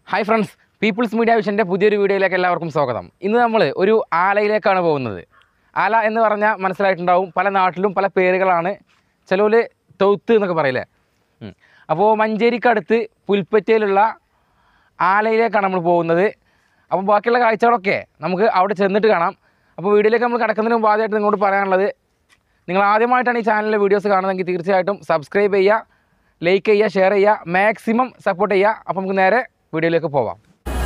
Hi friends Peoples Media വിഷൻ്റെ പുതിയൊരു വീഡിയോയിലേക്ക് എല്ലാവർക്കും സ്വാഗതം ഇന്ന് നമ്മൾ ഒരു ആലയിലേക്കാണ് പോകുന്നത് ആല എന്ന് പറഞ്ഞാൽ മനസ്സിലായിട്ടുണ്ടാവും പല നാട്ടിലും പല പേരുകളാണ് ചിലവർ തൊഴുത്ത് എന്നൊക്കെ പറയില്ലേ ഉം. അപ്പോൾ മഞ്ചേരിക്കടുത്ത് പുൽപ്പറ്റയിലുള്ള ആലയിലേക്കാണ് നമ്മൾ പോകുന്നത് അപ്പോൾ ബാക്കിയുള്ള കാഴ്ചകളൊക്കെ നമുക്ക് അവിടെ ചെന്നിട്ട് കാണാം അപ്പോൾ വീഡിയോയിലേക്ക് നമ്മൾ കിടക്കുന്നതിന് മുമ്പ് ആദ്യമായിട്ട് നിങ്ങളോട് പറയാനുള്ളത് നിങ്ങൾ ആദ്യമായിട്ടാണ് ഈ ചാനലിലെ വീഡിയോസ് കാണുന്നതെങ്കിൽ തീർച്ചയായിട്ടും സബ്സ്ക്രൈബ് ചെയ്യുക ലൈക്ക് ചെയ്യുക ഷെയർ ചെയ്യുക മാക്സിമം സപ്പോർട്ട് ചെയ്യുക അപ്പോൾ നമുക്ക് നേരെ വീഡിയോയിലേക്ക് പോവാം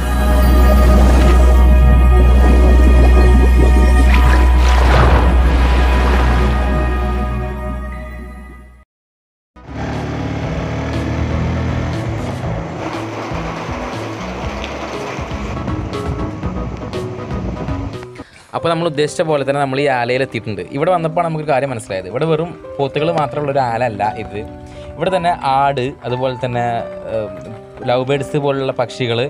അപ്പോൾ നമ്മൾ ഉദ്ദേശിച്ച പോലെ തന്നെ നമ്മൾ ഈ ആലയിൽ എത്തിയിട്ടുണ്ട് ഇവിടെ വന്നപ്പോൾ നമുക്ക് ഒരു കാര്യം മനസ്സിലായത് ഇവിടെ വെറും പോത്തുകൾ മാത്രമുള്ള ഒരു ആല അല്ല ഇത് ഇവിടെ തന്നെ ആട് അതുപോലെ തന്നെ ലവ് ബേഡ്സ് പോലുള്ള പക്ഷികൾ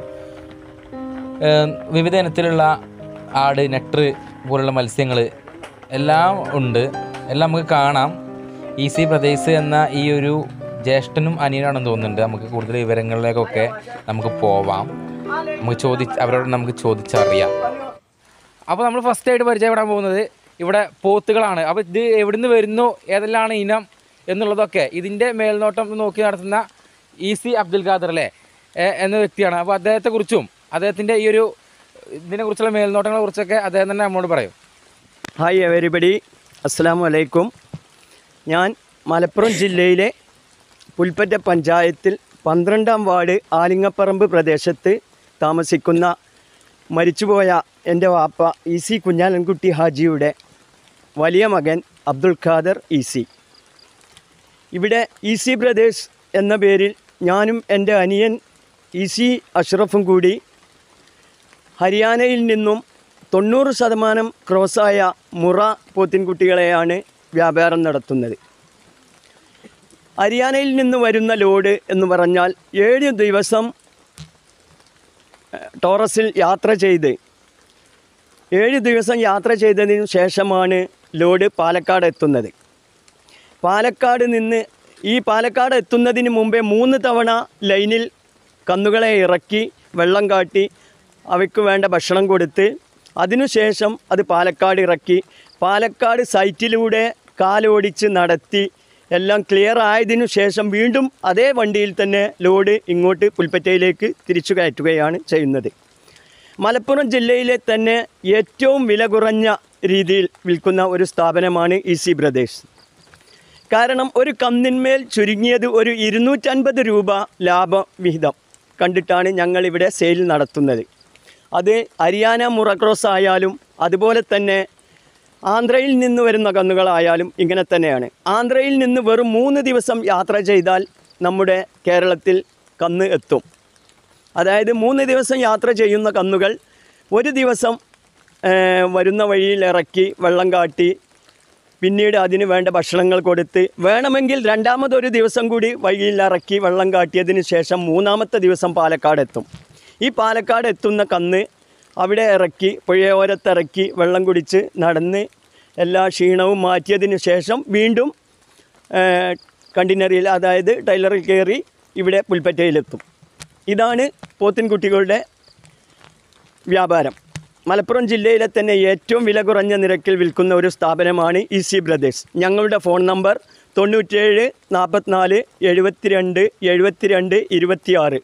വിവിധ ഇനത്തിലുള്ള ആട് നെട്ടർ പോലുള്ള മത്സ്യങ്ങൾ എല്ലാം ഉണ്ട് എല്ലാം നമുക്ക് കാണാം ഈസി പ്രദേശ് എന്ന ഈ ഒരു ജ്യേഷ്ഠനും അനിയനാണെന്ന് തോന്നുന്നുണ്ട് നമുക്ക് കൂടുതൽ വിവരങ്ങളിലേക്കൊക്കെ നമുക്ക് പോവാം നമുക്ക് ചോദിച്ച് അവരോട് നമുക്ക് ചോദിച്ചറിയാം അപ്പോൾ നമ്മൾ ഫസ്റ്റ് ആയിട്ട് പരിചയപ്പെടാൻ പോകുന്നത് ഇവിടെ പോത്തുകളാണ് അപ്പോൾ ഇത് എവിടുന്ന് വരുന്നു ഏതെല്ലാം ഇനം എന്നുള്ളതൊക്കെ ഇതിൻ്റെ മേൽനോട്ടം നോക്കി നടത്തുന്ന ഇ സി അബ്ദുൽ ഖാദർ അല്ലേ ഏ, എന്ന വ്യക്തിയാണ് അപ്പോൾ അദ്ദേഹത്തെക്കുറിച്ചും അദ്ദേഹത്തിൻ്റെ ഈ ഒരു ഇതിനെക്കുറിച്ചുള്ള മേൽനോട്ടങ്ങളെ കുറിച്ചൊക്കെ അദ്ദേഹം തന്നെ നമ്മോട് പറയും ഹായ് എവരിബഡി അസ്സാം വലൈക്കും ഞാൻ മലപ്പുറം ജില്ലയിലെ പുൽപ്പറ്റ പഞ്ചായത്തിൽ പന്ത്രണ്ടാം വാർഡ് ആലിങ്ങപ്പറമ്പ് പ്രദേശത്ത് താമസിക്കുന്ന മരിച്ചുപോയ എൻ്റെ വാപ്പ ഇ സി കുഞ്ഞാലൻകുട്ടി ഹാജിയുടെ വലിയ മകൻ അബ്ദുൽ ഖാദർ ഇ സി ഇവിടെ ഇ സി ബ്രദേഴ്സ് എന്ന പേരിൽ ഞാനും എൻ്റെ അനിയൻ ഇ സി അഷ്റഫും കൂടി ഹരിയാനയിൽ നിന്നും തൊണ്ണൂറ് ശതമാനം ക്രോസായ മുറ പോത്തിൻകുട്ടികളെയാണ് വ്യാപാരം നടത്തുന്നത് ഹരിയാനയിൽ നിന്ന് വരുന്ന ലോഡ് എന്ന് പറഞ്ഞാൽ ഏഴ് ദിവസം ഏഹ്, ടോറസിൽ യാത്ര ചെയ്ത് ഏഴ് ദിവസം യാത്ര ചെയ്തതിനു ശേഷമാണ് ലോഡ് പാലക്കാട് എത്തുന്നത് പാലക്കാട് നിന്ന് ഈ പാലക്കാട് എത്തുന്നതിന് മുമ്പേ മൂന്ന് തവണ ലൈനിൽ കന്നുകളെ ഇറക്കി വെള്ളം കാട്ടി അവയ്ക്ക് വേണ്ട ഭക്ഷണം കൊടുത്ത് അതിനുശേഷം അത് പാലക്കാട് ഇറക്കി പാലക്കാട് സൈറ്റിലൂടെ കാലോടിച്ച് നടത്തി എല്ലാം ക്ലിയർ ആയതിനു ശേഷം വീണ്ടും അതേ വണ്ടിയിൽ തന്നെ ലോഡ് ഇങ്ങോട്ട് പുൽപ്പറ്റയിലേക്ക് തിരിച്ചു കയറ്റുകയാണ് ചെയ്യുന്നത് മലപ്പുറം ജില്ലയിലെ തന്നെ ഏറ്റവും വില കുറഞ്ഞ രീതിയിൽ വിൽക്കുന്ന ഒരു സ്ഥാപനമാണ് ഇ സി ബ്രദേഴ്സ് കാരണം ഒരു കന്നിന്മേൽ ചുരുങ്ങിയത് ഒരു ഇരുന്നൂറ്റൻപത് രൂപ ലാഭവിഹിതം കണ്ടിട്ടാണ് ഞങ്ങളിവിടെ സെയിൽ നടത്തുന്നത് അത് ഹരിയാന മുറക്രോസ് ആയാലും അതുപോലെ തന്നെ ആന്ധ്രയിൽ നിന്ന് വരുന്ന കന്നുകളായാലും ഇങ്ങനെ തന്നെയാണ് ആന്ധ്രയിൽ നിന്ന് വെറും മൂന്ന് ദിവസം യാത്ര ചെയ്താൽ നമ്മുടെ കേരളത്തിൽ കന്ന് എത്തും അതായത് മൂന്ന് ദിവസം യാത്ര ചെയ്യുന്ന കന്നുകൾ ഒരു ദിവസം ഏഹ്, വരുന്ന വഴിയിൽ ഇറക്കി വെള്ളം കാട്ടി പിന്നീട് അതിന് വേണ്ട ഭക്ഷണങ്ങൾ കൊടുത്ത് വേണമെങ്കിൽ രണ്ടാമതൊരു ദിവസം കൂടി വഴിയിൽ ഇറക്കി വെള്ളം കാട്ടിയതിന് ശേഷം മൂന്നാമത്തെ ദിവസം പാലക്കാട് എത്തും ഈ പാലക്കാട് എത്തുന്ന കന്ന് അവിടെ ഇറക്കി പുഴയോരത്തിറക്കി വെള്ളം കുടിച്ച് നടന്ന് എല്ലാ ക്ഷീണവും മാറ്റിയതിന് ശേഷം വീണ്ടും ഏഹ്, കണ്ടെയ്നറിൽ അതായത് ടൈലറിൽ കയറി ഇവിടെ പുൽപ്പറ്റയിലെത്തും ഇതാണ് പോത്തിൻകുട്ടികളുടെ വ്യാപാരം മലപ്പുറം ജില്ലയിലെ തന്നെ ഏറ്റവും വില കുറഞ്ഞ നിരക്കിൽ വിൽക്കുന്ന ഒരു സ്ഥാപനമാണ് ഇ സി ബ്രദേഴ്സ് ഞങ്ങളുടെ ഫോൺ നമ്പർ തൊണ്ണൂറ്റേഴ് നാൽപ്പത്തിനാല് എഴുപത്തിരണ്ട് എഴുപത്തിരണ്ട് ഇരുപത്തിയാറ്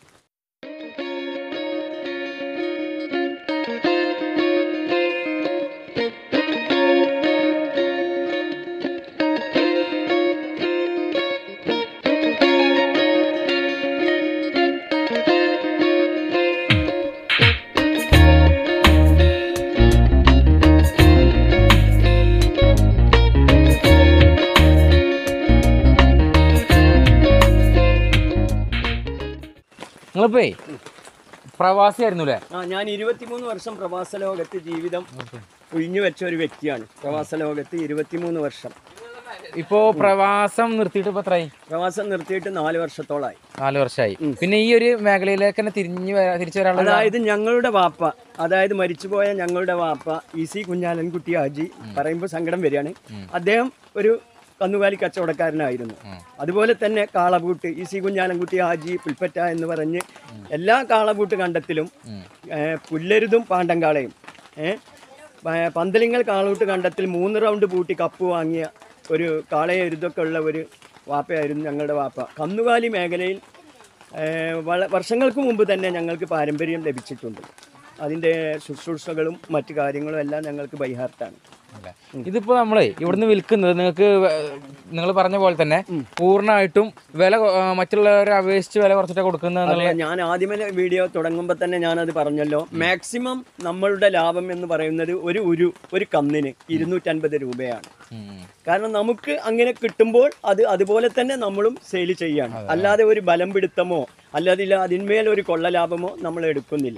നിങ്ങളിപ്പേ പ്രവാസിയായിരുന്നു അല്ലേ ആ ഞാൻ ഇരുപത്തിമൂന്ന് വർഷം പ്രവാസ ലോകത്ത് ജീവിതം ഒഴിഞ്ഞു വെച്ച ഒരു വ്യക്തിയാണ് പ്രവാസ ലോകത്ത് ഇരുപത്തിമൂന്ന് വർഷം ഇപ്പോൾ പ്രവാസം നിർത്തിയിട്ട് ഇപ്പോൾ എത്രയായി പ്രവാസം നിർത്തിയിട്ട് നാല് വർഷത്തോളമായി നാല് വർഷമായി പിന്നെ ഈ ഒരു മേഖലയിലേക്ക് തന്നെ തിരിഞ്ഞു വരാ- തിരിച്ചു വരാനുള്ള അതായത് ഞങ്ങളുടെ വാപ്പ അതായത് മരിച്ചുപോയ ഞങ്ങളുടെ വാപ്പ ഇ സി കുഞ്ഞാലൻകുട്ടി ഹാജി പറയുമ്പോൾ സങ്കടം വരികയാണ് അദ്ദേഹം ഒരു കന്നുകാലി കച്ചവടക്കാരനായിരുന്നു ഉം. അതുപോലെ തന്നെ കാളപൂട്ട് ഈ സി കുഞ്ഞാലൻകുട്ടി ഹാജി പുൽപ്പറ്റ എന്ന് പറഞ്ഞ് എല്ലാ കാളപൂട്ട് കണ്ടത്തിലും ഉം. ഏ, പുല്ലരുതും പാണ്ടങ്കാളയും ഏ, പ- പന്തലിങ്ങൽ കാളൂട്ട് കണ്ടത്തിൽ മൂന്ന് റൗണ്ട് പൂട്ടി കപ്പ് വാങ്ങിയ ഒരു കാളയെരുതൊക്കെ ഉള്ള ഒരു വാപ്പയായിരുന്നു ഞങ്ങളുടെ വാപ്പ കന്നുകാലി മേഖലയിൽ ഏ, വള വർഷങ്ങൾക്ക് മുമ്പ് തന്നെ ഞങ്ങൾക്ക് പാരമ്പര്യം ലഭിച്ചിട്ടുണ്ട് അതിൻ്റെ ശുശ്രൂഷകളും മറ്റു കാര്യങ്ങളും എല്ലാം ഞങ്ങൾക്ക് ബൈഹാർട്ടാണ് അല്ലേ? ഇതിപ്പോ നമ്മളെ ഇവിടുന്ന് വിൽക്കുന്നത് നിങ്ങൾക്ക് നിങ്ങൾ പറഞ്ഞ പോലെ തന്നെ പൂർണ്ണമായിട്ടും വില കൊ- ആ, മറ്റുള്ളവരെ അപേക്ഷിച്ച് വില കുറച്ചിട്ട് കൊടുക്കുന്നത് അതെ ഞാൻ ആദ്യമേ വീഡിയോ തുടങ്ങുമ്പോൾ തന്നെ ഞാനത് പറഞ്ഞല്ലോ മാക്സിമം നമ്മളുടെ ലാഭം എന്ന് പറയുന്നത് ഒരു ഉരു ഒരു കന്നിന് ഇരുന്നൂറ്റൻപത് രൂപയാണ് കാരണം നമുക്ക് അങ്ങനെ കിട്ടുമ്പോൾ അത് അതുപോലെ തന്നെ നമ്മളും സെയിൽ ചെയ്യാണ് അല്ലാതെ ഒരു ബലം പിടുത്തമോ അല്ലാതെ അതിന്മേൽ ഒരു കൊള്ള ലാഭമോ നമ്മൾ എടുക്കുന്നില്ല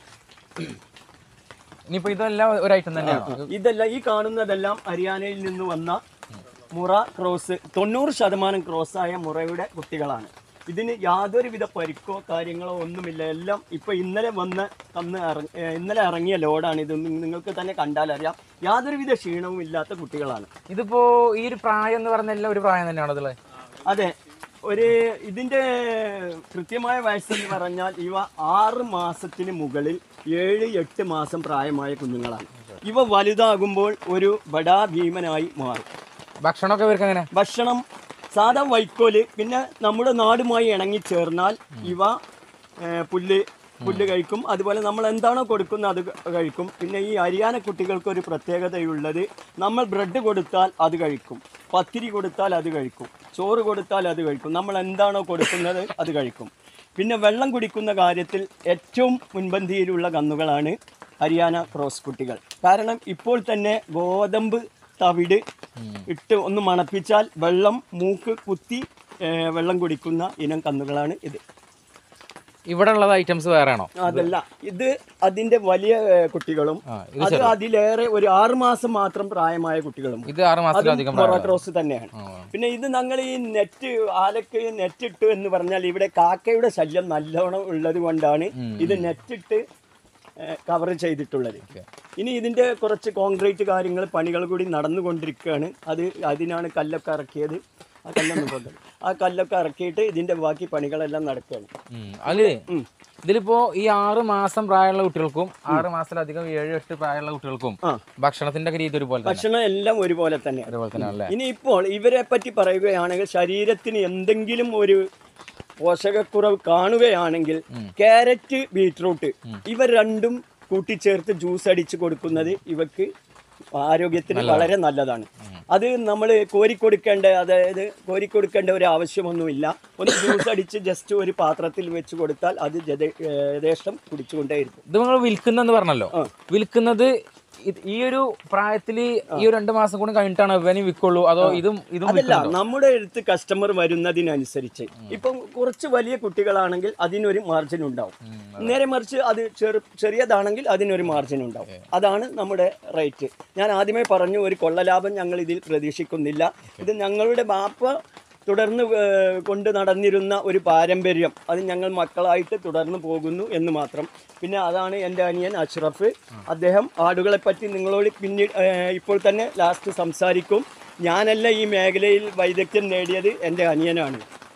ഇനിയിപ്പോ ഇതെല്ലാം ഒരു ഐറ്റം തന്നെയാണ് ഇതെല്ലാം ഈ കാണുന്നതെല്ലാം ഹരിയാനയിൽ നിന്ന് വന്ന മുറ ക്രോസ് തൊണ്ണൂറ് ശതമാനം ക്രോസായ മുറയുടെ കുട്ടികളാണ് ഇതിന് യാതൊരുവിധ പരിക്കോ കാര്യങ്ങളോ ഒന്നുമില്ല എല്ലാം ഇപ്പൊ ഇന്നലെ വന്ന് തന്ന് ഇറങ്ങ- ഏ, ഇന്നലെ ഇറങ്ങിയ ലോഡാണ് ഇത് നി- നിങ്ങൾക്ക് തന്നെ കണ്ടാൽ അറിയാം യാതൊരുവിധ ക്ഷീണവും ഇല്ലാത്ത കുട്ടികളാണ് ഇതിപ്പോ ഈ ഒരു പ്രായം എന്ന് പറഞ്ഞ എല്ലാം ഒരു പ്രായം തന്നെയാണ് ഇതില് അതെ ഒരു ഇതിന്റെ കൃത്യമായ വയസ്സെന്ന് പറഞ്ഞാൽ ഇവ ആറ് മാസത്തിന് മുകളിൽ ഏഴ് എട്ട് മാസം പ്രായമായ കുഞ്ഞുങ്ങളാണ് ഇവ വലുതാകുമ്പോൾ ഒരു ബടാ ഭീമനായി മാറും ഭക്ഷണമൊക്കെ ഇവർക്ക് എങ്ങനെ ഭക്ഷണം സാധാ വൈക്കോല് പിന്നെ നമ്മുടെ നാടുമായി ഇണങ്ങിച്ചേർന്നാൽ ഇവ ഏ, പുല്ല് പുല്ല് കഴിക്കും അതുപോലെ നമ്മൾ എന്താണോ കൊടുക്കുന്നത് അത് കഴിക്കും പിന്നെ ഈ ഹരിയാന കുട്ടികൾക്ക് ഒരു പ്രത്യേകതയുള്ളത് നമ്മൾ ബ്രെഡ് കൊടുത്താൽ അത് കഴിക്കും പത്തിരി കൊടുത്താൽ അത് കഴിക്കും ചോറ് കൊടുത്താൽ അത് കഴിക്കും നമ്മൾ എന്താണോ കൊടുക്കുന്നത് അത് കഴിക്കും പിന്നെ വെള്ളം കുടിക്കുന്ന കാര്യത്തിൽ ഏറ്റവും മുൻപന്തിയിലുള്ള കന്നുകളാണ് ഹരിയാന ക്രോസ് കുട്ടികൾ കാരണം ഇപ്പോൾ തന്നെ ഗോതമ്പ് തവിട് ഇട്ട് ഒന്ന് മണപ്പിച്ചാൽ വെള്ളം മൂക്ക് കുത്തി ഏ, വെള്ളം കുടിക്കുന്ന ഇനം കന്നുകളാണ് ഇത് ഇവിടെ ഉള്ളത് ഐറ്റംസ് വേറെ ആണോ അതല്ല ഇത് അതിന്റെ വലിയ ഏ, കുട്ടികളും ആ, ഇത് അത് അതിലേറെ ഒരു ആറു മാസം മാത്രം പ്രായമായ കുട്ടികളും ഇത് ആറ് മാസത്തിലധികം പ്രായം മൊറാക്രോസ് തന്നെയാണ് പിന്നെ ഇത് ഞങ്ങൾ ഈ നെറ്റ് ആലക്ക് നെറ്റ് ഇട്ടു എന്ന് പറഞ്ഞാൽ ഇവിടെ കാക്കയുടെ ശല്യം നല്ലോണം ഉള്ളത് കൊണ്ടാണ് ഇത് നെറ്റ് ഇട്ട് കവർ ചെയ്തിട്ടുള്ളത് ഇനി ഇതിന്റെ കുറച്ച് കോൺക്രീറ്റ് കാര്യങ്ങൾ പണികൾ കൂടി നടന്നുകൊണ്ടിരിക്കുകയാണ് അത് അതിനാണ് കല്ലൊക്കെ ഇറക്കിയത് ആ കല്ലൊന്നും കൊണ്ടത് ആ കല്ലൊക്കെ ഇറക്കിയിട്ട് ഇതിന്റെ ബാക്കി പണികളെല്ലാം നടക്കുകയാണ് ഉം. അതില് ഇതിലിപ്പോ ഈ ആറ് മാസം പ്രായമുള്ള കുട്ടികൾക്കും ആറ് മാസത്തിലധികം ഏഴ് എട്ട് പ്രായമുള്ള കുട്ടികൾക്കും ആ. ഭക്ഷണത്തിന്റെ ഒക്കെ രീതി ഒരുപോലെ തന്നെ ഭക്ഷണം എല്ലാം ഒരുപോലെ തന്നെ ഒരുപോലെ തന്നെ അല്ലേ ഇനിയിപ്പോൾ ഇവരെ പറ്റി പറയുകയാണെങ്കിൽ ശരീരത്തിന് എന്തെങ്കിലും ഒരു പോഷകക്കുറവ് കാണുകയാണെങ്കിൽ ക്യാരറ്റ് ബീറ്റ്റൂട്ട് ഇവ രണ്ടും കൂട്ടിച്ചേർത്ത് ജ്യൂസ് അടിച്ച് കൊടുക്കുന്നത് ഇവക്ക് ആരോഗ്യത്തിന് വളരെ നല്ലതാണ് അത് നമ്മൾ കോരിക്കൊടുക്കേണ്ട അതായത് കോരിക്കൊടുക്കേണ്ട ഒരു ആവശ്യമൊന്നുമില്ല ഒന്ന് ജ്യൂസ് അടിച്ച് ജസ്റ്റ് ഒരു പാത്രത്തിൽ വെച്ച് കൊടുത്താൽ അത് ജത- ഏകദേശം കുടിച്ചുകൊണ്ടേയിരിക്കും ഇത് നിങ്ങൾ വിൽക്കുന്നെന്ന് പറഞ്ഞല്ലോ ആ. വിൽക്കുന്നത് ഇത് ഈ ഒരു പ്രായത്തില് ഈ ഒരു രണ്ട് മാസം കൂടി കഴിഞ്ഞിട്ടാണ് ഇവന് വിൽക്കുള്ളൂ അതോ ഇതും ഇതും അതല്ല വിൽക്കുന്നുണ്ടോ? നമ്മുടെ അടുത്ത് കസ്റ്റമർ വരുന്നതിനനുസരിച്ച് ഇപ്പം കുറച്ച് വലിയ കുട്ടികളാണെങ്കിൽ അതിനൊരു മാർജിൻ ഉണ്ടാവും നേരെ മറിച്ച് അത് ചെറു ചെറിയതാണെങ്കിൽ അതിനൊരു മാർജിൻ ഉണ്ടാവും അതാണ് നമ്മുടെ റേറ്റ് ഞാൻ ആദ്യമേ പറഞ്ഞു ഒരു കൊള്ളലാഭം ഞങ്ങൾ ഇതിൽ പ്രതീക്ഷിക്കുന്നില്ല ഇത് ഞങ്ങളുടെ ബാപ്പ തുടർന്ന് ഏർ കൊണ്ട് നടന്നിരുന്ന ഒരു പാരമ്പര്യം അത് ഞങ്ങൾ മക്കളായിട്ട് തുടർന്ന് പോകുന്നു എന്ന് മാത്രം പിന്നെ അതാണ് എൻ്റെ അനിയൻ അഷ്റഫ് അദ്ദേഹം ആടുകളെ പറ്റി നിങ്ങളോട് പിന്നീട് ഏർ ഇപ്പോൾ തന്നെ ലാസ്റ്റ് സംസാരിക്കും ഞാനല്ല ഈ മേഖലയിൽ വൈദഗ്ധ്യം നേടിയത് എൻ്റെ അനിയനാണ്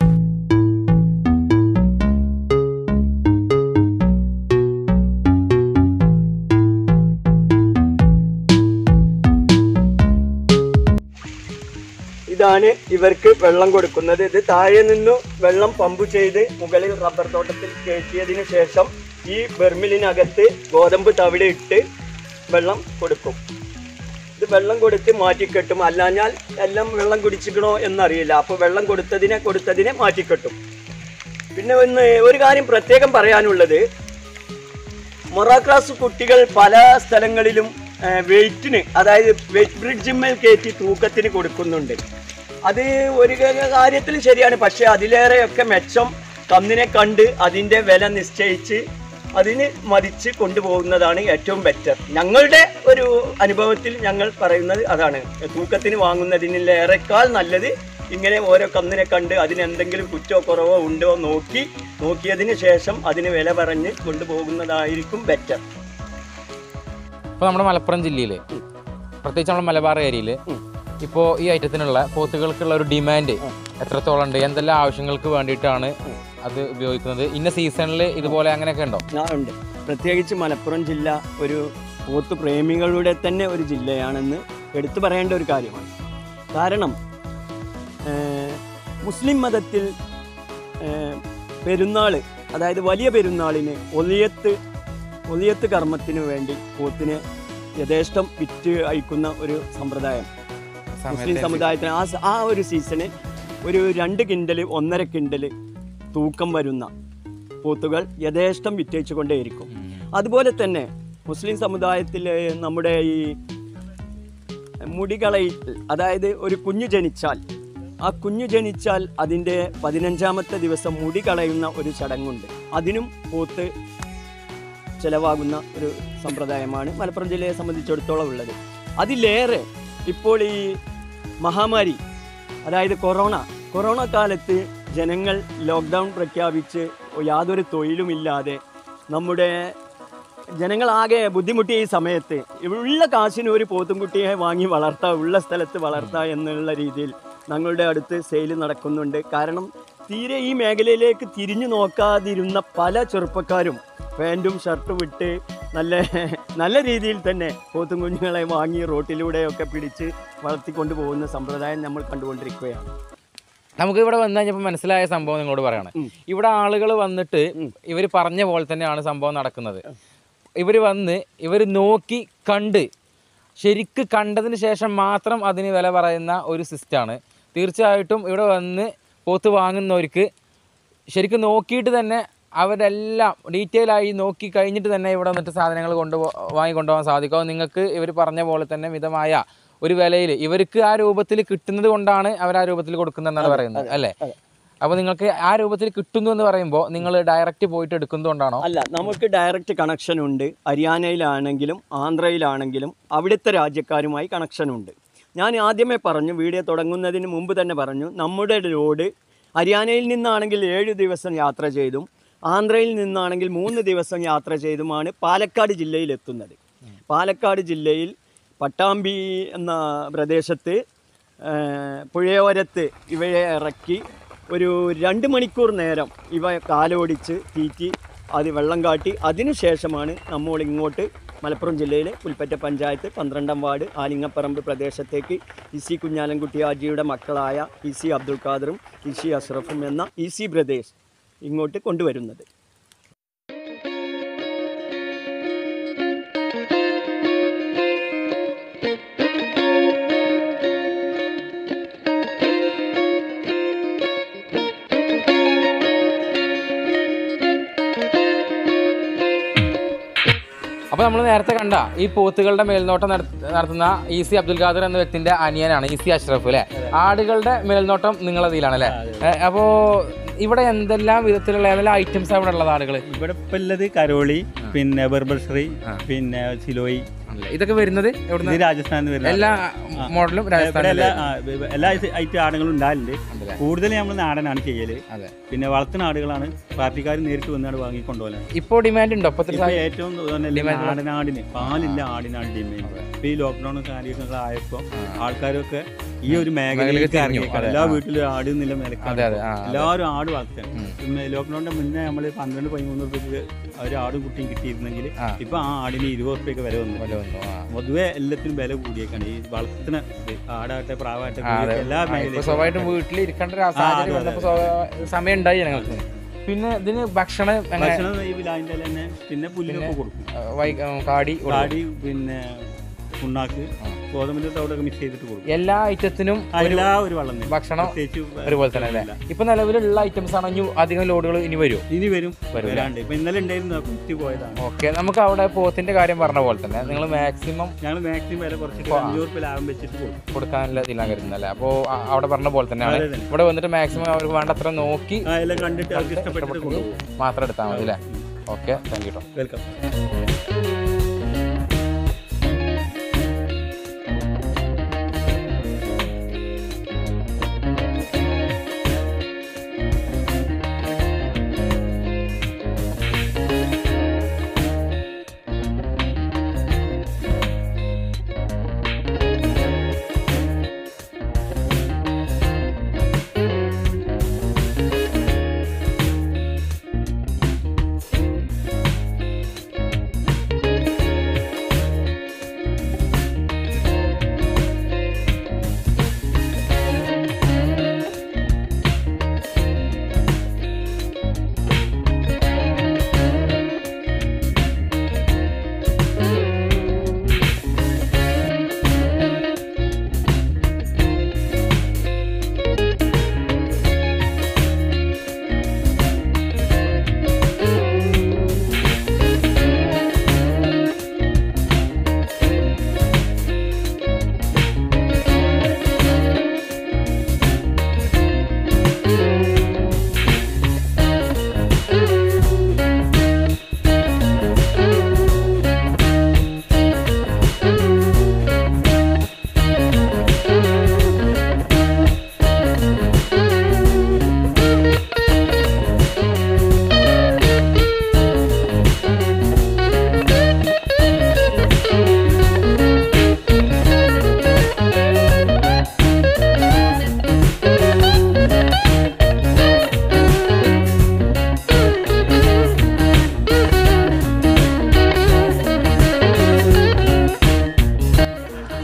ഇതാണ് ഇവർക്ക് വെള്ളം കൊടുക്കുന്നത് ഇത് താഴെ നിന്ന് വെള്ളം പമ്പ് ചെയ്ത് മുകളിൽ റബ്ബർ തോട്ടത്തിൽ കയറ്റിയതിനു ശേഷം ഈ ബെർമിലിനകത്ത് ഗോതമ്പ് തവിട് ഇട്ട് വെള്ളം കൊടുക്കും ഇത് വെള്ളം കൊടുത്ത് മാറ്റിക്കെട്ടും അല്ലാഞ്ഞാൽ എല്ലാം വെള്ളം കുടിച്ചിക്കണോ എന്നറിയില്ല അപ്പോൾ വെള്ളം കൊടുത്തതിനെ കൊടുത്തതിനെ മാറ്റിക്കെട്ടും പിന്നെ ഒന്ന് ഒരു കാര്യം പ്രത്യേകം പറയാനുള്ളത് മൊറാക്രാസ് കുട്ടികൾ പല സ്ഥലങ്ങളിലും ആ, വെയിറ്റിന് അതായത് വെയിറ്റ് ബ്രിഡ്ജിന്മേൽ കയറ്റി തൂക്കത്തിന് കൊടുക്കുന്നുണ്ട് അത് ഒരു ക- കാര്യത്തിൽ ശരിയാണ് പക്ഷെ അതിലേറെയൊക്കെ മെച്ചം കന്നിനെ കണ്ട് അതിൻ്റെ വില നിശ്ചയിച്ച് അതിന് മതിച്ച് കൊണ്ടുപോകുന്നതാണ് ഏറ്റവും ബെറ്റർ ഞങ്ങളുടെ ഒരു അനുഭവത്തിൽ ഞങ്ങൾ പറയുന്നത് അതാണ് തൂക്കത്തിന് വാങ്ങുന്നതിനേറെക്കാൾ നല്ലത് ഇങ്ങനെ ഓരോ കന്നിനെ കണ്ട് അതിന് എന്തെങ്കിലും കുറ്റോ കുറവോ ഉണ്ടോ നോക്കി നോക്കിയതിന് ശേഷം അതിന് വില പറഞ്ഞ് കൊണ്ടുപോകുന്നതായിരിക്കും ബെറ്റർ ഇപ്പൊ നമ്മുടെ മലപ്പുറം ജില്ലയില് പ്രത്യേകിച്ച് നമ്മുടെ മലബാർ ഏരിയയില് ഇപ്പോൾ ഈ ഐറ്റത്തിനുള്ള പോത്തുകൾക്കുള്ള ഒരു ഡിമാൻഡ് എത്രത്തോളം ഉണ്ട് എന്തെല്ലാം ആവശ്യങ്ങൾക്ക് വേണ്ടിയിട്ടാണ് അത് ഉപയോഗിക്കുന്നത് ഇന്ന സീസണിൽ ഇതുപോലെ അങ്ങനെയൊക്കെ ഉണ്ടോ ആ ഉണ്ട് പ്രത്യേകിച്ച് മലപ്പുറം ജില്ല ഒരു പോത്ത് പ്രേമികളുടെ തന്നെ ഒരു ജില്ലയാണെന്ന് എടുത്തു പറയേണ്ട ഒരു കാര്യമാണ് കാരണം ഏഹ്, മുസ്ലിം മതത്തിൽ ഏഹ്, പെരുന്നാൾ അതായത് വലിയ പെരുന്നാളിന് ഒലിയത്ത് ഒലിയത്ത് കർമ്മത്തിന് വേണ്ടി പോത്തിനെ യഥേഷ്ടം വിറ്റ് അയക്കുന്ന ഒരു സമ്പ്രദായം മുസ്ലിം സമുദായത്തിന് ആ സ- ആ ഒരു സീസണ് ഒരു രണ്ട് കിൻഡൽ ഒന്നര കിൻഡൽ തൂക്കം വരുന്ന പോത്തുകൾ യഥേഷ്ടം വിറ്റയിച്ചുകൊണ്ടേയിരിക്കും അതുപോലെ തന്നെ മുസ്ലിം സമുദായത്തിൽ നമ്മുടെ ഈ മുടികളയിൽ അതായത് ഒരു കുഞ്ഞു ജനിച്ചാൽ ആ കുഞ്ഞു ജനിച്ചാൽ അതിൻ്റെ പതിനഞ്ചാമത്തെ ദിവസം മുടി കളയുന്ന ഒരു ചടങ്ങുണ്ട് അതിനും പോത്ത് ചിലവാകുന്ന ഒരു സമ്പ്രദായമാണ് മലപ്പുറം ജില്ലയെ സംബന്ധിച്ചിടത്തോളം ഉള്ളത് അതിലേറെ ഇപ്പോൾ ഈ മഹാമാരി അതായത് കൊറോണ കൊറോണ കാലത്ത് ജനങ്ങൾ ലോക്ക്ഡൗൺ പ്രഖ്യാപിച്ച് യാതൊരു തൊഴിലുമില്ലാതെ നമ്മുടെ ജനങ്ങളാകെ ബുദ്ധിമുട്ടിയ ഈ സമയത്ത് ഉള്ള കാശിന് ഒരു പോത്തുംകുട്ടിയെ വാങ്ങി വളർത്താം ഉള്ള സ്ഥലത്ത് വളർത്താം എന്നുള്ള രീതിയിൽ ഞങ്ങളുടെ അടുത്ത് സെയിൽ നടക്കുന്നുണ്ട് കാരണം തീരെ ഈ മേഖലയിലേക്ക് തിരിഞ്ഞു നോക്കാതിരുന്ന പല ചെറുപ്പക്കാരും പാൻറ്റും ഷർട്ടും ഇട്ട് നല്ല നല്ല രീതിയിൽ തന്നെ പോത്തും കുഞ്ഞുങ്ങളെ വാങ്ങി റോട്ടിലൂടെയൊക്കെ പിടിച്ച് വളർത്തിക്കൊണ്ട് പോകുന്ന സമ്പ്രദായം നമ്മൾ കണ്ടുകൊണ്ടിരിക്കുകയാണ് നമുക്ക് ഇവിടെ വന്നു കഴിഞ്ഞപ്പോൾ മനസ്സിലായ സംഭവം നിങ്ങളോട് പറയാണ് ഉം. ഇവിടെ ആളുകൾ വന്നിട്ട് ഉം. ഇവർ പറഞ്ഞ പോലെ തന്നെയാണ് സംഭവം നടക്കുന്നത് ഇവർ വന്ന് ഇവർ നോക്കി കണ്ട് ശരിക്ക് കണ്ടതിന് ശേഷം മാത്രം അതിന് വില പറയുന്ന ഒരു സിസ്റ്റമാണ് തീർച്ചയായിട്ടും ഇവിടെ വന്ന് പോത്ത് വാങ്ങുന്നവർക്ക് ശരിക്കും നോക്കിയിട്ട് തന്നെ അവരെല്ലാം ഡീറ്റെയിൽ ആയി നോക്കി കഴിഞ്ഞിട്ട് തന്നെ ഇവിടെ വന്നിട്ട് സാധനങ്ങൾ കൊണ്ട് വാങ്ങി കൊണ്ടുപോകാൻ സാധിക്കും അത് നിങ്ങൾക്ക് ഇവർ പറഞ്ഞ പോലെ തന്നെ മിതമായ ഒരു വിലയിൽ ഇവർക്ക് ആ രൂപത്തിൽ കിട്ടുന്നത് കൊണ്ടാണ് അവർ ആ രൂപത്തിൽ കൊടുക്കുന്നതെന്നാണ് പറയുന്നത് അല്ലേ അതെ. അപ്പോൾ നിങ്ങൾക്ക് ആ രൂപത്തിൽ കിട്ടുന്നു എന്ന് പറയുമ്പോൾ നിങ്ങൾ ഡയറക്റ്റ് പോയിട്ട് എടുക്കുന്നതുകൊണ്ടാണോ അല്ല നമുക്ക് ഡയറക്റ്റ് കണക്ഷൻ ഉണ്ട് ഹരിയാനയിലാണെങ്കിലും ആന്ധ്രയിലാണെങ്കിലും അവിടുത്തെ രാജ്യക്കാരുമായി കണക്ഷൻ ഉണ്ട് ഞാൻ ആദ്യമേ പറഞ്ഞു വീഡിയോ തുടങ്ങുന്നതിന് മുമ്പ് തന്നെ പറഞ്ഞു നമ്മുടെ ലോഡ് ഹരിയാനയിൽ നിന്നാണെങ്കിൽ ഏഴ് ദിവസം യാത്ര ചെയ്തും ആന്ധ്രയിൽ നിന്നാണെങ്കിൽ മൂന്ന് ദിവസം യാത്ര ചെയ്തുമാണ് പാലക്കാട് ജില്ലയിൽ എത്തുന്നത് പാലക്കാട് ജില്ലയിൽ പട്ടാമ്പി എന്ന പ്രദേശത്ത് ആ, പുഴയോരത്ത് ഇവയെ ഇറക്കി ഒരു രണ്ട് മണിക്കൂർ നേരം ഇവ കാലോടിച്ച് തീറ്റി അത് വെള്ളം കാട്ടി അതിനുശേഷമാണ് നമ്മൾ ഇങ്ങോട്ട് മലപ്പുറം ജില്ലയിലെ പുൽപ്പറ്റ പഞ്ചായത്ത് പന്ത്രണ്ടാം വാർഡ് ആലിങ്ങപ്പറമ്പ് പ്രദേശത്തേക്ക് ഇ സി കുഞ്ഞാലൻകുട്ടി ഹാജിയുടെ മക്കളായ ഇ സി അബ്ദുൽ ഖാദറും ഇ സി അഷ്റഫും എന്ന ഇ സി ബ്രദേഴ്സ് ഇങ്ങോട്ട് കൊണ്ടുവരുന്നത് അപ്പോൾ നമ്മൾ നേരത്തെ കണ്ട ഈ പോത്തുകളുടെ മേൽനോട്ടം നടത്ത- നടത്തുന്ന ഇ സി അബ്ദുൽ ഖാദർ എന്ന വ്യക്തിന്റെ അനിയനാണ് ഇ സി അഷ്റഫ് അല്ലേ ആടുകളുടെ മേൽനോട്ടം നിങ്ങളതിലാണ് അല്ലേ അപ്പോൾ ഇവിടെ എന്തെല്ലാം വിധത്തിലുള്ള ഏതെല്ലാം ഐറ്റംസ് അവിടെ ഉള്ളത് ആടുകൾ ഇവിടെ ഇപ്പൊ ഉള്ളത് കരോളി പിന്നെ ബർബർശ്രീ പിന്നെ സിലോയി ഇതൊക്കെ വരുന്നത് ഇത് എവിടുന്ന് രാജസ്ഥാനിൽ വരുന്ന എല്ലാ മോഡലും ഇവിടെ രാജസ്ഥാനിലെ എല്ലാ ആ, ഇവ- എല്ലാ ഐറ്റം ആടുകളും ഉണ്ടാകലുണ്ട് ഉണ്ടല്ലേ? കൂടുതൽ നമ്മൾ നാടനാണ് ചെയ്യല് അതെ പിന്നെ വളർത്തുന്ന ആടുകളാണ് പാർട്ടിക്കാർ നേരിട്ട് വന്നാണ് വാങ്ങിക്കൊണ്ടുപോകല് ഇപ്പോൾ ഡിമാൻഡ് ഉണ്ടോ ഇപ്പത്തെ ഇപ്പൊ ഏറ്റവും തോന്നുന്നില്ല Demand ഉള്ള- നാടനാടിന് പാലില്ല ആടിനാണ് ഡിമാൻഡ് ഇപ്പൊ ഈ ലോക്ക്ഡൌൺ കാര്യങ്ങളൊക്കെ ആയപ്പോ ആൾക്കാരൊക്കെ ഈ ഒരു മേഖലയിലേക്ക് മേഖലയിലേക്ക് തിരിഞ്ഞു. ഇറങ്ങിയേക്കാണ് അതെ, എല്ലാ ആ. വീട്ടിലും ആട് നില അതെ മേലക്കാണ് അതെ ആ അതെ. എല്ലാവരും ആട് വളർത്താൻ ഉം. ലോക്ക്ഡൌണിന്റെ മുന്നേ നമ്മൾ പന്ത്രണ്ട് പതിമൂന്ന് റുപ്യക്ക് ഒരു ആടും കുട്ടിയും കിട്ടിയിരുന്നെങ്കിൽ ആ. ഇപ്പൊ ആ ആടിന് ഇരുപത് റുപ്യക്ക് വില വന്നു വില വന്നു ആ പൊതുവെ എല്ലാത്തിനും വില കൂടിയേക്കാണ് ഈ വളർത്തുന്ന ഇത് ആടാകട്ടെ പ്രാവാകട്ടെ ആ, അതെ. എല്ലാ ആ, ഇപ്പൊ മേഖലയിലും സ്വാഭാവികമായിട്ടും വീട്ടിൽ ഇരിക്കേണ്ട ഒരു അതെ, സാഹചര്യം അതെ. വന്നപ്പോൾ സ്വാഭാ- സമയം ഉണ്ടായി ഞങ്ങൾക്ക് പിന്നെ ഇതിന് ഭക്ഷണം എങ്ങനെ ഭക്ഷണം ഈ വിലാവിന്റെ തന്നെ പിന്നെ പുല്ലൊക്കെ കൊടുക്കും ആ, വൈ- ആ, കാടി കൊടുക്കും. കാടി പിന്നെ പുണ്ണാക്ക് ഗോതമ്പിന്റെ തവിടൊക്കെ മിക്സ് ചെയ്തിട്ട് കൊടുക്കും എല്ലാ ഐറ്റത്തിനും ആ, എല്ലാ ഒരു വള്ളം തന്നെ. ഭക്ഷണം പ്രത്യേകിച്ച് ഒരുപോലെ തന്നെ അല്ലേ ഇല്ല. ഇപ്പൊ നിലവിലുള്ള ഐറ്റംസ് ആണ് ഇനി അധികം ലോഡുകൾ ഇനി വരും ഇനി വരും വരും, വരാണ്ട് ഇപ്പൊ ഇന്നലെ ഉണ്ടായിരുന്നു കുത്തി പോയതാണ് ഓക്കെ നമുക്ക് അവിടെ പോത്തിന്റെ കാര്യം പറഞ്ഞ പോലെ തന്നെ നിങ്ങൾ മാക്സിമം ഞങ്ങൾ മാക്സിമം വില കുറച്ചിട്ട് ആ. അഞ്ഞൂറ് രൂപ ലാഭം വെച്ചിട്ട് കൊടുക്കും കൊടുക്കാനുള്ള ഇതിലാണ് കരുതുന്നത് അല്ലേ അപ്പോൾ അവിടെ പറഞ്ഞ പോലെ തന്നെയാണ് അതെ തന്നെ. ഇവിടെ വന്നിട്ട് മാക്സിമം അവർക്ക് വേണ്ടത്ര നോക്കി ആ, എല്ലാം കണ്ടിട്ട് അവർക്ക് ഇഷ്ടപ്പെട്ടിട്ട് കൊണ്ടുപോകും മാത്രം എടുത്താൽ മതി അല്ലേ ഓക്കെ താങ്ക് യു കേട്ടോ വെൽക്കം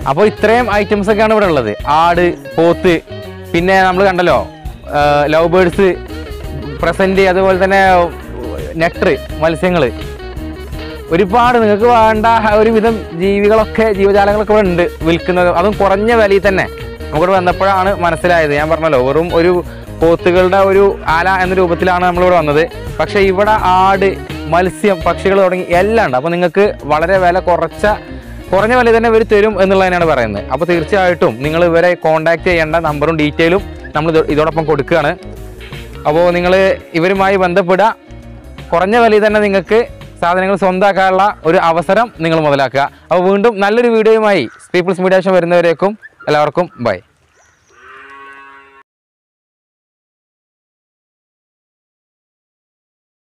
അപ്പോൾ ഇത്രയും ഐറ്റംസ് ഒക്കെയാണ് ഇവിടെ ഉള്ളത് ആട് പോത്ത് പിന്നെ നമ്മൾ കണ്ടല്ലോ ലവ് ബേർഡ്സ് പ്രസന്റ് അതുപോലെ തന്നെ നെക്ടർ മത്സ്യങ്ങൾ ഒരുപാട് നിങ്ങൾക്ക് വേണ്ട ഒരുവിധം ജീവികളൊക്കെ ജീവജാലങ്ങളൊക്കെ ഇവിടെ ഉണ്ട് വിൽക്കുന്നത് അതും കുറഞ്ഞ വിലയിൽ തന്നെ നമുക്കിവിടെ വന്നപ്പോഴാണ് മനസ്സിലായത് ഞാൻ പറഞ്ഞല്ലോ വെറും ഒരു പോത്തുകളുടെ ഒരു ആല എന്ന രൂപത്തിലാണ് നമ്മളിവിടെ വന്നത് പക്ഷേ ഇവിടെ ആട് മത്സ്യം പക്ഷികൾ തുടങ്ങി എല്ലാം ഉണ്ട് അപ്പോൾ നിങ്ങൾക്ക് വളരെ വില കുറച്ച കുറഞ്ഞ വില തന്നെ ഇവർ തരും എന്നുള്ളതിനാണ് പറയുന്നത് അപ്പോൾ തീർച്ചയായിട്ടും നിങ്ങൾ ഇവരെ കോൺടാക്ട് ചെയ്യേണ്ട നമ്പറും ഡീറ്റെയിലും നമ്മൾ ഇത് ഇതോടൊപ്പം കൊടുക്കുകയാണ് അപ്പോൾ നിങ്ങൾ ഇവരുമായി ബന്ധപ്പെടുക കുറഞ്ഞ വിലയിൽ തന്നെ നിങ്ങൾക്ക് സാധനങ്ങൾ സ്വന്തമാക്കാനുള്ള ഒരു അവസരം നിങ്ങൾ മുതലാക്കുക അപ്പോൾ വീണ്ടും നല്ലൊരു വീഡിയോയുമായി പീപ്പിൾസ് മീഡിയ ഷോ വരുന്നവരേക്കും എല്ലാവർക്കും ബൈ